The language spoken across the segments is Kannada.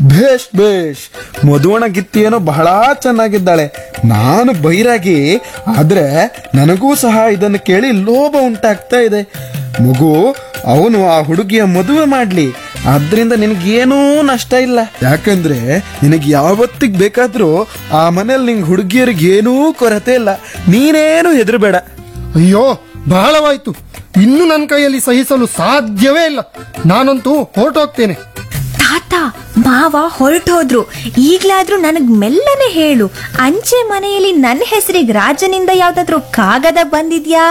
ಭೇಷ್ ಭೇಷ್ ಮಧುವಣ ಗಿತ್ತಿಯೇನೋ ಬಹಳ ಚೆನ್ನಾಗಿದ್ದಾಳೆ ನಾನು ಬೈರಾಗಿ ಆದ್ರೆ ನನಗೂ ಸಹ ಇದನ್ನು ಕೇಳಿ ಲೋಭ ಉಂಟಾಗ್ತಾ ಇದೆ ಮಗು ಅವನು ಆ ಹುಡುಗಿಯ ಮದುವೆ ಮಾಡ್ಲಿ ಆದ್ರಿಂದ ನಿನಗೇನೂ ನಷ್ಟ ಇಲ್ಲ ಯಾಕಂದ್ರೆ ನಿನಗೆ ಯಾವತ್ತಿಗೆ ಬೇಕಾದ್ರೂ ಆ ಮನೇಲಿ ನಿಂಗೆ ಹುಡುಗಿಯರಿಗೆ ಏನೂ ಕೊರತೆ ಇಲ್ಲ ನೀನೇನು ಹೆದರಬೇಡ ಅಯ್ಯೋ ಬಹಳವಾಯ್ತು ಇನ್ನು ನನ್ನ ಕೈಯಲ್ಲಿ ಸಹಿಸಲು ಸಾಧ್ಯವೇ ಇಲ್ಲ ನಾನಂತೂ ಹೊರಟೋಗ್ತೇನೆ ತಾತ ಮಾವ ಹೊರಟೋದ್ರು ಈಗ್ಲಾದ್ರೂ ನನಗ್ ಮೆಲ್ಲನೆ ಹೇಳು ಅಂಚೆ ಮನೆಯಲ್ಲಿ ನನ್ನ ಹೆಸರಿಗೆ ರಾಜನಿಂದ ಯಾವ್ದಾದ್ರು ಕಾಗದ ಬಂದಿದ್ಯಾ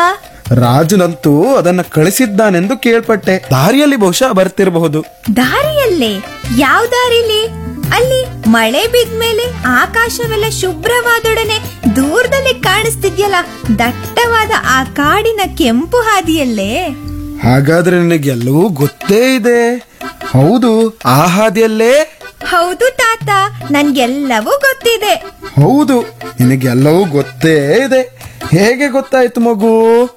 ರಾಜನಂತೂ ಅದನ್ನ ಕಳಿಸಿದ್ದಾನೆಂದು ಕೇಳ್ಪಟ್ಟೆ ದಾರಿಯಲ್ಲಿ ಬಹುಶಃ ಬರ್ತಿರಬಹುದು ದಾರಿಯಲ್ಲೇ ಯಾವ ದಾರಿಲಿ ಅಲ್ಲಿ ಮಳೆ ಬಿದ್ಮೇಲೆ ಆಕಾಶವೆಲ್ಲ ಶುಭ್ರವಾದೊಡನೆ ದೂರದಲ್ಲಿ ಕಾಣಿಸ್ತಿದ್ಯಲ್ಲ ದಟ್ಟವಾದ ಆ ಕಾಡಿನ ಕೆಂಪು ಹಾದಿಯಲ್ಲೇ ಹಾಗಾದ್ರೆ ನಿನಗೆಲ್ಲವೂ ಗೊತ್ತೇ ಇದೆ ಹೌದು ಆ ಹಾದಿಯಲ್ಲೇ ಹೌದು ತಾತ ನನ್ಗೆಲ್ಲವೂ ಗೊತ್ತಿದೆ ಹೌದು ನಿನಗೆಲ್ಲವೂ ಗೊತ್ತೇ ಇದೆ ಹೇಗೆ ಗೊತ್ತಾಯ್ತು ಮಗು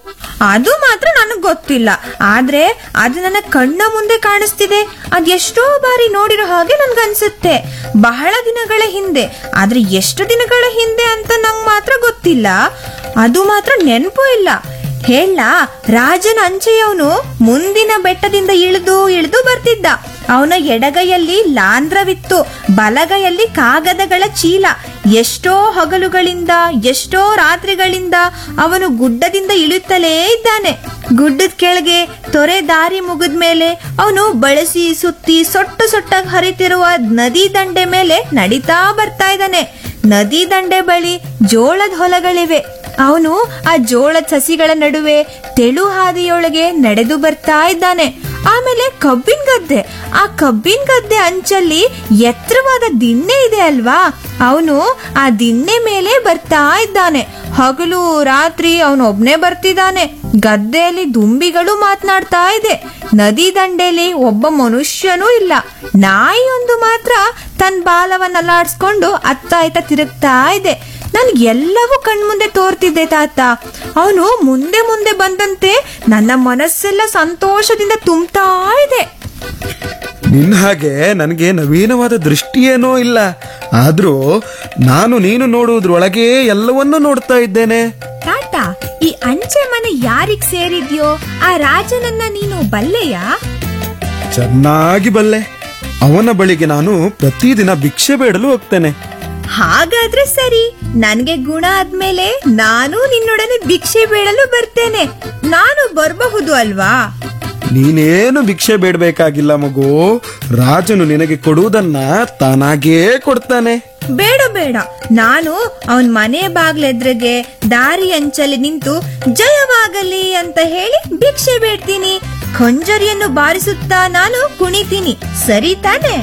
ಅದು ಮಾತ್ರ ನನಗ್ ಗೊತ್ತಿಲ್ಲ ಆದ್ರೆ ಅದು ನನ್ನ ಕಣ್ಣ ಮುಂದೆ ಕಾಣಿಸ್ತಿದೆ ಅದೆಷ್ಟೋ ಬಾರಿ ನೋಡಿರೋ ಹಾಗೆ ನನ್ಗನ್ಸುತ್ತೆ ಬಹಳ ದಿನಗಳ ಹಿಂದೆ ಆದ್ರೆ ಎಷ್ಟು ದಿನಗಳ ಹಿಂದೆ ಅಂತ ನಂಗ್ ಮಾತ್ರ ಗೊತ್ತಿಲ್ಲ ಅದು ಮಾತ್ರ ನೆನಪು ಇಲ್ಲ ಹೇಳ ರಾಜನ ಅಂಚೆಯವನು ಮುಂದಿನ ಬೆಟ್ಟದಿಂದ ಇಳಿದು ಇಳಿದು ಬರ್ತಿದ್ದ ಅವನ ಎಡಗೈಯಲ್ಲಿ ಲಾಂಧ್ರವಿತ್ತು ಬಲಗೈಯಲ್ಲಿ ಕಾಗದಗಳ ಚೀಲ ಎಷ್ಟೋ ಹಗಲುಗಳಿಂದ ಎಷ್ಟೋ ರಾತ್ರಿಗಳಿಂದ ಅವನು ಗುಡ್ಡದಿಂದ ಇಳಿಯುತ್ತಲೇ ಇದ್ದಾನೆ ಗುಡ್ಡದ ಕೆಳಗೆ ತೊರೆ ದಾರಿ ಮುಗಿದ್ಮೇಲೆ ಅವನು ಬಳಸಿ ಸುತ್ತಿ ಸೊಟ್ಟು ಸೊಟ್ಟಾಗಿ ಹರಿತಿರುವ ನದಿ ದಂಡೆ ಮೇಲೆ ನಡೀತಾ ಬರ್ತಾ ಇದ್ದಾನೆ ನದಿ ದಂಡೆ ಬಳಿ ಜೋಳದ ಹೊಲಗಳಿವೆ ಅವನು ಆ ಜೋಳದ ಸಸಿಗಳ ನಡುವೆ ತೆಳು ಹಾದಿಯೊಳಗೆ ನಡೆದು ಬರ್ತಾ ಇದ್ದಾನೆ ಆಮೇಲೆ ಕಬ್ಬಿನ ಗದ್ದೆ ಆ ಕಬ್ಬಿನ ಗದ್ದೆ ಅಂಚಲ್ಲಿ ಎತ್ತರವಾದ ದಿಣ್ಣೆ ಇದೆ ಅಲ್ವಾ ಅವನು ಆ ದಿಣ್ಣೆ ಮೇಲೆ ಬರ್ತಾ ಇದ್ದಾನೆ ಹಗಲು ರಾತ್ರಿ ಅವನೊಬ್ನೇ ಬರ್ತಿದ್ದಾನೆ ಗದ್ದೆಯಲ್ಲಿ ದುಂಬಿಗಳು ಮಾತನಾಡ್ತಾ ಇದೆ ನದಿ ದಂಡೆಯಲ್ಲಿ ಒಬ್ಬ ಮನುಷ್ಯನೂ ಇಲ್ಲ ನಾಯಿಯೊಂದು ಮಾತ್ರ ತನ್ನ ಬಾಲವನ್ನ ಅಲ್ಲಾಡ್ಸ್ಕೊಂಡು ಅತ್ತ ಇತ್ತ ತಿರುಗ್ತಾ ಇದೆ ನನ್ಗೆಲ್ಲವೂ ಕಣ್ಮುಂದೆ ತೋರ್ತಿದ್ದೆ ತಾತ ಅವನು ಮುಂದೆ ಮುಂದೆ ಬಂದಂತೆ ನನ್ನ ಮನಸ್ಸೆಲ್ಲ ಸಂತೋಷದಿಂದ ತುಂಬ್ತಾ ಇದೆ ನಿನ್ನ ಹಾಗೆ ನನಗೆ ನವೀನವಾದ ದೃಷ್ಟಿ ಏನೋ ಇಲ್ಲ ಆದ್ರೂ ನಾನು ನೀನು ನೋಡುವುದ್ರೊಳಗೆ ಎಲ್ಲವನ್ನೂ ನೋಡ್ತಾ ಇದ್ದೇನೆ ತಾತ ಈ ಅಂಚೆ ಮನೆ ಯಾರಿಗ್ ಸೇರಿದ್ಯೋ ಆ ರಾಜನನ್ನ ನೀನು ಬಲ್ಲೆಯಾ ಚೆನ್ನಾಗಿ ಬಲ್ಲೆ ಅವನ ಬಳಿಗೆ ನಾನು ಪ್ರತಿದಿನ ಭಿಕ್ಷೆ ಬೇಡಲು ಹೋಗ್ತೇನೆ ಹಾಗಾದ್ರೆ ಸರಿ ನನ್ಗೆ ಗುಣ ಆದ್ಮೇಲೆ ನಾನು ನಿನ್ನೊಡನೆ ಭಿಕ್ಷೆ ಬೇಡಲು ಬರ್ತೇನೆ ನಾನು ಬರಬಹುದು ಅಲ್ವಾ ನೀನೇನು ಭಿಕ್ಷೆ ಬೇಡಬೇಕಾಗಿಲ್ಲ ಮಗು ರಾಜನು ನಿನಗೆ ಕೊಡುವುದನ್ನ ತಾನಾಗೇ ಕೊಡ್ತಾನೆ ಬೇಡ ಬೇಡ ನಾನು ಅವನ್ ಮನೆ ಬಾಗ್ಲೆದ್ರಿಗೆ ದಾರಿ ಅಂಚಲ್ಲಿ ನಿಂತು ಜಯವಾಗಲಿ ಅಂತ ಹೇಳಿ ಭಿಕ್ಷೆ ಬೇಡ್ತೀನಿ ಖಂಜರಿಯನ್ನು ಬಾರಿಸುತ್ತಾ ನಾನು ಕುಣಿತೀನಿ ಸರಿ ತಾನೆ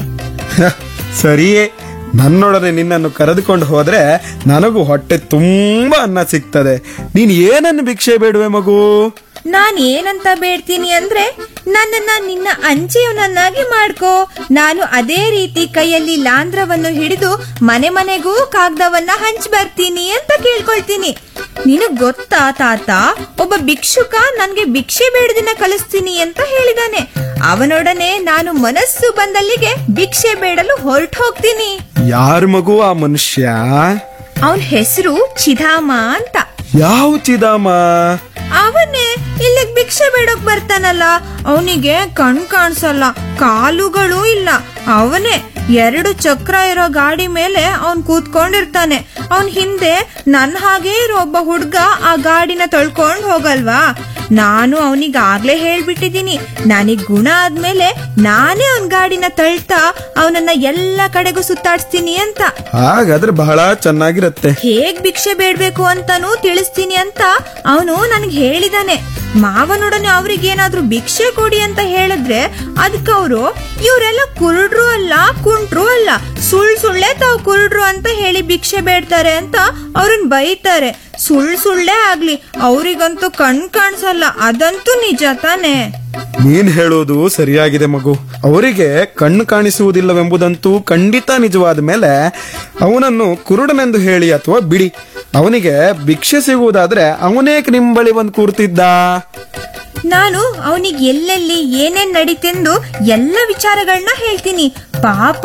ಸರಿಯೇ ನನ್ನೊಡನೆ ನಿನ್ನನ್ನು ಕರೆದುಕೊಂಡು ಹೋದ್ರೆ ನನಗೂ ಹೊಟ್ಟೆ ತುಂಬಾ ಅನ್ನ ಸಿಗ್ತದೆ ನೀನ್ ಏನನ್ನು ಭಿಕ್ಷೆ ಬೇಡುವೆ ಮಗು ನಾನ್ ಏನಂತ ಬೇಡ್ತೀನಿ ಅಂದ್ರೆ ನನ್ನನ್ನ ನಿನ್ನ ಅಂಚೆಯವನನ್ನಾಗಿ ಮಾಡ್ಕೋ ನಾನು ಅದೇ ರೀತಿ ಕೈಯಲ್ಲಿ ಲಾಂಧ್ರವನ್ನು ಹಿಡಿದು ಮನೆ ಮನೆಗೂ ಕಾಗ್ದವನ್ನ ಹಂಚ್ ಬರ್ತೀನಿ ಅಂತ ಕೇಳ್ಕೊಳ್ತೀನಿ ನಿನಗ್ ಗೊತ್ತಾ ತಾತ ಒಬ್ಬ ಭಿಕ್ಷುಕ ನನ್ಗೆ ಭಿಕ್ಷೆ ಬೇಡದಿನ ಕಲಿಸ್ತೀನಿ ಅಂತ ಹೇಳಿದಾನೆ ಅವನೊಡನೆ ನಾನು ಮನಸ್ಸು ಬಂದಲ್ಲಿಗೆ ಭಿಕ್ಷೆ ಬೇಡಲು ಹೊರಟು ಹೋಗ್ತೀನಿ ಯಾರ ಮಗು ಆ ಮನುಷ್ಯ ಅವನ್ ಹೆಸರು ಚಿಧಾಮ ಅಂತ ಯಾವ ಚಿದಾಮ ಅವನೇ ಇಲ್ಲಿಗ್ ಭಿಕ್ಷೆ ಬೇಡಕ್ ಬರ್ತಾನಲ್ಲ ಅವನಿಗೆ ಕಣ್ ಕಾಣಿಸಲ್ಲ ಕಾಲುಗಳು ಇಲ್ಲ ಅವನೇ ಎರಡು ಚಕ್ರ ಇರೋ ಗಾಡಿ ಮೇಲೆ ಅವನ್ ಕೂತ್ಕೊಂಡಿರ್ತಾನೆ ಅವನ್ ಹಿಂದೆ ನನ್ ಹಾಗೆ ಇರೋ ಒಬ್ಬ ಹುಡ್ಗ ಆ ಗಾಡಿನ ತೊಳ್ಕೊಂಡ್ ಹೋಗಲ್ವಾ ನಾನು ಅವನಿಗೆ ಆಗ್ಲೇ ಹೇಳ್ಬಿಟ್ಟಿದೀನಿ ನನಗ್ ಗುಣ ಆದ್ಮೇಲೆ ನಾನೇ ಅವನ್ ಗಾಡಿನ ತಳ್ತಾ ಅವನನ್ನ ಎಲ್ಲ ಕಡೆಗೂ ಸುತ್ತಾಡ್ಸ್ತೀನಿ ಅಂತ ಹಾಗಾದ್ರೆ ಬಹಳ ಚೆನ್ನಾಗಿರತ್ತೆ ಹೇಗ್ ಭಿಕ್ಷೆ ಬೇಡ್ಬೇಕು ಅಂತಾನೂ ತಿಳಿಸ್ತೀನಿ ಅಂತ ಅವನು ನನ್ಗೆ ಹೇಳಿದಾನೆ ಮಾವನೊಡನೆ ಅವ್ರಿಗೇನಾದ್ರೂ ಭಿಕ್ಷೆ ಕೊಡಿ ಅಂತ ಹೇಳಿದ್ರೆ ಅದಕ್ಕೆ ಅವರು ಇವರೆಲ್ಲ ಕುರುಡ್ರು ಅಲ್ಲ ಕುಂಟ್ರು ಅಲ್ಲ ಸುಳ್ ಸುಳ್ಳೆ ತಾವು ಕುರುಡ್ರು ಅಂತ ಹೇಳಿ ಭಿಕ್ಷೆ ಬೇಡ್ತಾರೆ ಅಂತ ಅವ್ರನ್ನ ಬೈತಾರೆ ಸುಳ್ ಸುಳ್ಳೇ ಆಗ್ಲಿ ಅವ್ರಿಗಂತೂ ಕಣ್ ಕಾಣಿಸಲ್ಲ ಅದಂತೂ ನಿಜ ತಾನೇ ನೀನ್ ಹೇಳೋದು ಸರಿಯಾಗಿದೆ ಮಗು ಅವರಿಗೆ ಕಣ್ಣು ಕಾಣಿಸುವುದಿಲ್ಲವೆಂಬುದಂತೂ ಖಂಡಿತ ನಿಜವಾದ ಮೇಲೆ ಅವನನ್ನು ಕುರುಡನೆಂದು ಹೇಳಿ ಅಥವಾ ಬಿಡಿ ಅವನಿಗೆ ಭಿಕ್ಷೆ ಸಿಗುವುದಾದ್ರೆ ಅವನೇಕ್ ನಿಮ್ ಬಳಿ ಬಂದು ಕೂರ್ತಿದ್ದ ನಾನು ಅವನಿಗೆ ಎಲ್ಲೆಲ್ಲಿ ಏನೇನ್ ನಡೀತೆಂದು ಎಲ್ಲ ವಿಚಾರಗಳನ್ನ ಹೇಳ್ತೀನಿ ಪಾಪ